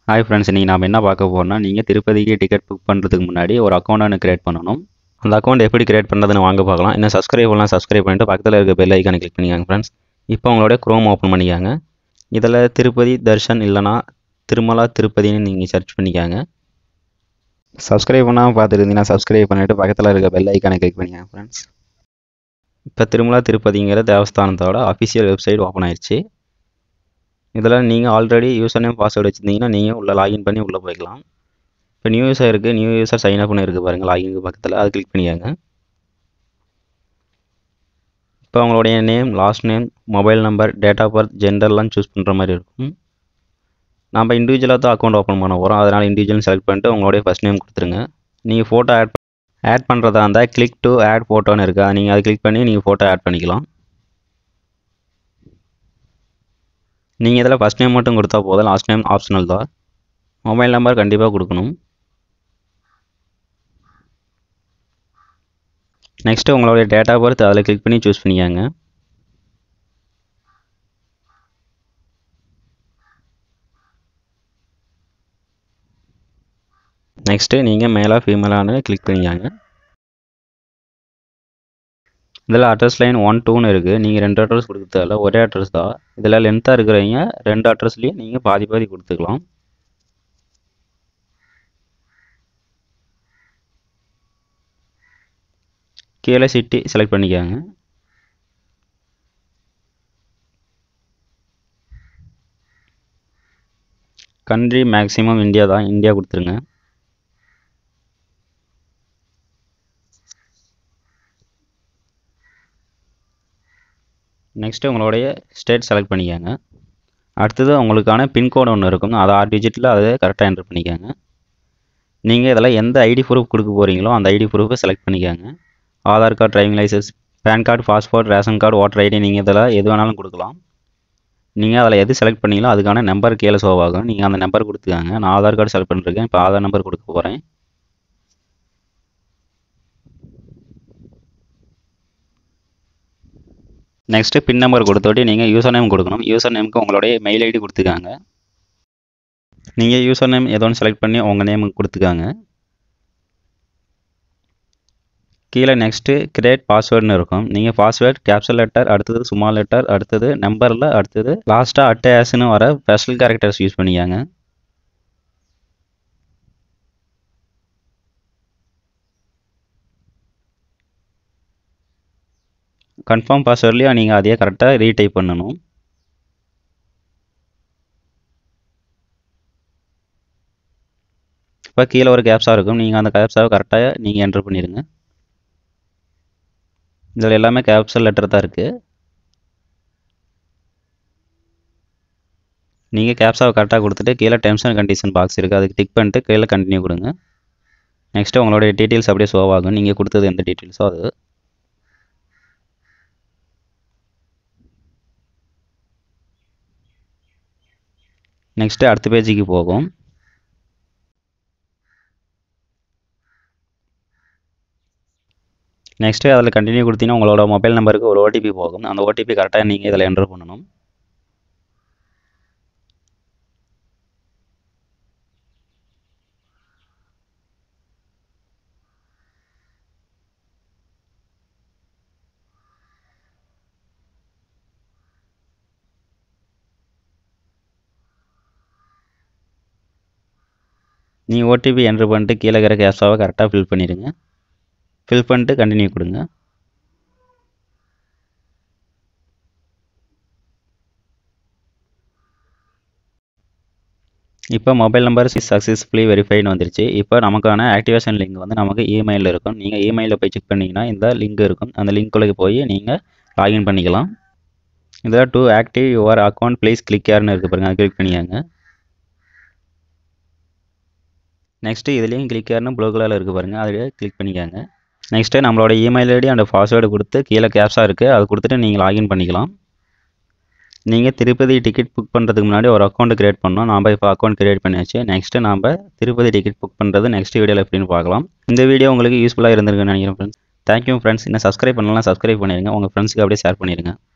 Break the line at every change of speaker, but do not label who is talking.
hi friends இன்றைக்கி நாம் என்ன பார்க்க போகிறோம்னா நீங்கள் திருப்பதிக்கு டிக்கெட் புக் பண்ணுறதுக்கு முன்னாடி ஒரு அக்கௌண்ட் ஒன்று கிரியேட் பண்ணணும் அந்த அக்கௌண்ட் எப்படி கிரியேட் பண்ணுறதுன்னு வாங்க பார்க்கலாம் இன்னும் சப்ஸ்கிரைப் பண்ணலாம் சப்ஸ்கிரைப் பண்ணிட்டு பக்கத்தில் இருக்க பெல் ஐக்கானை கிளிக் பண்ணிக்காங்க ஃப்ரெண்ட்ஸ் இப்போ உங்களுடைய க்ரோம் ஓப்பன் பண்ணிக்காங்க இதில் திருப்பதி தர்ஷன் இல்லைனா திருமலா திருப்பதின்னு நீங்கள் சர்ச் பண்ணிக்காங்க சப்ஸ்கிரைப் பண்ணாமல் பார்த்துருந்தீங்கன்னா சப்ஸ்கிரைப் பண்ணிவிட்டு பக்கத்தில் இருக்க பெல் ஐக்கானை கிளிக் பண்ணிக்காங்க ஃப்ரெண்ட்ஸ் இப்போ திருமலா திருப்பதிங்கிற தேவஸ்தானத்தோட அஃபிஷியல் வெப்சைட் ஓப்பன் ஆயிடுச்சு இதில் நீங்கள் ஆல்ரெடி யூசர் நேம் பாஸ்வேர்டு வச்சுருந்தீங்கன்னா நீங்கள் உள்ளே லாகின் பண்ணி உள்ளே போய்க்கலாம் இப்போ நியூ யூஸர் இருக்குது நியூ யூஸர் சைன் அப்னு இருக்குது பாருங்கள் லாகினுக்கு பக்கத்தில் அது கிளிக் பண்ணிக்கோங்க இப்போ உங்களுடைய name last name mobile number date of birth ஜெண்டர்லாம் சூஸ் பண்ணுற மாதிரி இருக்கும் நம்ம இண்டிவிஜுவலாக தான் அக்கௌண்ட் ஓப்பன் பண்ண போகிறோம் அதனால் இண்டிவிஜுவல் செலக்ட் பண்ணிட்டு உங்களுடைய ஃபஸ்ட் நேம் கொடுத்துருங்க நீங்கள் ஃபோட்டோ ஆட் ஆட் பண்ணுறதா இருந்தால் கிளிக் டு ஆட் ஃபோட்டோன்னு இருக்கா நீங்கள் அதை கிளிக் பண்ணி நீங்கள் ஃபோட்டோ ஆட் பண்ணிக்கலாம் நீங்கள் இதில் ஃபஸ்ட் நேம் மட்டும் கொடுத்தா போதும் லாஸ்ட் நேம் ஆப்ஷனல் தான் மொபைல் நம்பர் கண்டிப்பாக கொடுக்கணும் நெக்ஸ்ட்டு உங்களுடைய டேட் ஆஃப் பர்த் அதில் கிளிக் பண்ணி சூஸ் பண்ணிக்கோங்க நெக்ஸ்ட்டு நீங்கள் மேலாக ஃபீமேலானு கிளிக் பண்ணிக்கோங்க இதில் அட்ரஸ் லைன் ஒன் டூன்னு இருக்குது நீங்கள் ரெண்டு அட்ரஸ் கொடுக்குறதில்ல ஒரே அட்ரஸ் தான் இதில் லென்த்தாக இருக்கிறவங்க ரெண்டு அட்ரஸ்லேயும் நீங்கள் பாதி பாதி கொடுத்துக்கலாம் கீழே சிட்டி செலக்ட் பண்ணிக்கோங்க கண்ட்ரி மேக்ஸிமம் இந்தியா தான் இந்தியா கொடுத்துருங்க நெக்ஸ்ட்டு உங்களுடைய ஸ்டேட் செலக்ட் பண்ணிக்கோங்க அடுத்தது உங்களுக்கான பின்கோடு ஒன்று இருக்கும் அதை ஆறு டிஜிட்டில் அதை கரெக்டாக என்ட்ரு பண்ணிக்கோங்க நீங்கள் இதில் எந்த ஐடி ப்ரூஃப் கொடுக்க போகிறீங்களோ அந்த ஐடி ப்ரூஃபை செலக்ட் பண்ணிக்கோங்க Aadhaar card driving licence PAN card passport ration card voter ID நீங்கள் இதில் எது வேணாலும் கொடுக்கலாம் நீங்கள் அதில் எது செலக்ட் பண்ணீங்களோ அதுக்கான நம்பர் கீழே ஷோ ஆகும் நீங்கள் அந்த நம்பர் கொடுத்துக்காங்க நான் ஆதார் கார்டு செலக்ட் பண்ணிருக்கேன் இப்போ ஆதார் நம்பர் கொடுக்க போகிறேன் நெக்ஸ்ட்டு பின் நம்பர் கொடுத்தோட்டி நீங்கள் யூசர் நேம் கொடுக்கணும் யூசர் நேமுக்கு உங்களுடைய மெயில் ஐடி கொடுத்துக்காங்க நீங்கள் யூசர் நேம் ஏதோ ஒன்று செலக்ட் பண்ணி உங்கள் நேமுக்கு கொடுத்துக்காங்க கீழே நெக்ஸ்ட்டு கிரியேட் பாஸ்வேர்டுன்னு இருக்கும் நீங்கள் பாஸ்வேர்ட் கேப்சல் லெட்டர் அடுத்தது சுமால் லெட்டர் அடுத்தது நம்பரில் அடுத்தது லாஸ்ட்டாக அட்டேஸ்னு வர ஸ்பெஷல் கேரக்டர்ஸ் யூஸ் பண்ணிக்காங்க கன்ஃபார்ம் பாஸ்வேர்ட்லேயும் நீங்கள் அதையே கரெக்டாக ரீடைப் பண்ணணும் இப்போ கீழே ஒரு கேப்ஸாக இருக்கும் நீங்கள் அந்த கேப்ஸாவை கரெக்டாக நீங்கள் என்ட்ரு பண்ணிடுங்க இதில் எல்லாமே கேப்சல் லெட்டர் தான் இருக்குது நீங்கள் கேப்ஸாவை கரெக்டாக கொடுத்துட்டு கீழே டெர்ம்ஸ் அண்ட் கண்டிஷன் பாக்ஸ் இருக்குது அதுக்கு டிக் பண்ணிட்டு கீழே கண்டினியூ கொடுங்க நெக்ஸ்ட்டு உங்களுடைய டீட்டெயில்ஸ் அப்படியே ஷோ ஆகும் நீங்கள் கொடுத்தது எந்த டீட்டெயில்ஸோ அது நெக்ஸ்ட்டு அடுத்த பேஜுக்கு போகும் நெக்ஸ்ட்டு அதில் கண்டினியூ கொடுத்தீங்கன்னா உங்களோட மொபைல் நம்பருக்கு ஒரு ஓடிபி போகும் அந்த ஓடிபி கரெக்டாக நீங்கள் இதில் என்ட்ரு பண்ணணும் நீ ஓடிபி என்ட்ரு பண்ணிட்டு கீழே இருக்கிற கேப்ஸாவை கரெக்டாக ஃபில் பண்ணிடுங்க ஃபில் பண்ணிட்டு கண்டினியூ கொடுங்க இப்போ மொபைல் நம்பர் சக்ஸஸ்ஃபுல்லி வெரிஃபைன்னு வந்துருச்சு இப்போ நமக்கான ஆக்டிவேஷன் லிங்க் வந்து நமக்கு இமெயிலில் இருக்கும் நீங்கள் இமெயிலில் போய் செக் பண்ணிங்கன்னா இந்த லிங்க் இருக்கும் அந்த லிங்க்குள்ளே போய் நீங்கள் லாகின் பண்ணிக்கலாம் இதில் to active your account please click யாருன்னு இருக்குது பாருங்கள் அதை கிளிக் பண்ணிக்கோங்க நெக்ஸ்ட்டு இதுலேயும் கிளிக் யாருன்னு ப்ளூ கலரில் இருக்குது பாருங்கள் அதில் கிளிக் பண்ணிக்கோங்க நெக்ஸ்ட்டு நம்மளோட இமெயில் ஐடி அண்ட் பாஸ்வேர்டு கொடுத்து கீழே கேப்ஸாக இருக்குது அது கொடுத்துட்டு நீங்கள் லாகின் பண்ணிக்கலாம் நீங்கள் திருப்பதி டிக்கெட் புக் பண்ணுறதுக்கு முன்னாடி ஒரு அக்கௌண்ட் க்ரியேட் பண்ணோம் நாம் இப்போ அக்கௌண்ட் க்ரியேட் பண்ணியாச்சு நெக்ஸ்ட்டு நாம் திருப்பதி டிக்கெட் புக் பண்ணுறது நெக்ஸ்ட் வீடியோவில் எப்படின்னு பார்க்கலாம் இந்த வீடியோ உங்களுக்கு யூஸ்ஃபுல்லாக இருந்திருக்குன்னு நினைக்கிறேன் ஃப்ரெண்ட்ஸ் தேங்க்யூ ஃப்ரெண்ட்ஸ் இன்னும் சப்ஸ்கிரைப் பண்ணலாம் சப்ஸ்கிரைப் பண்ணிடுங்க உங்கள் ஃப்ரெண்ட்ஸுக்கு அப்படியே ஷேர் பண்ணிடுங்க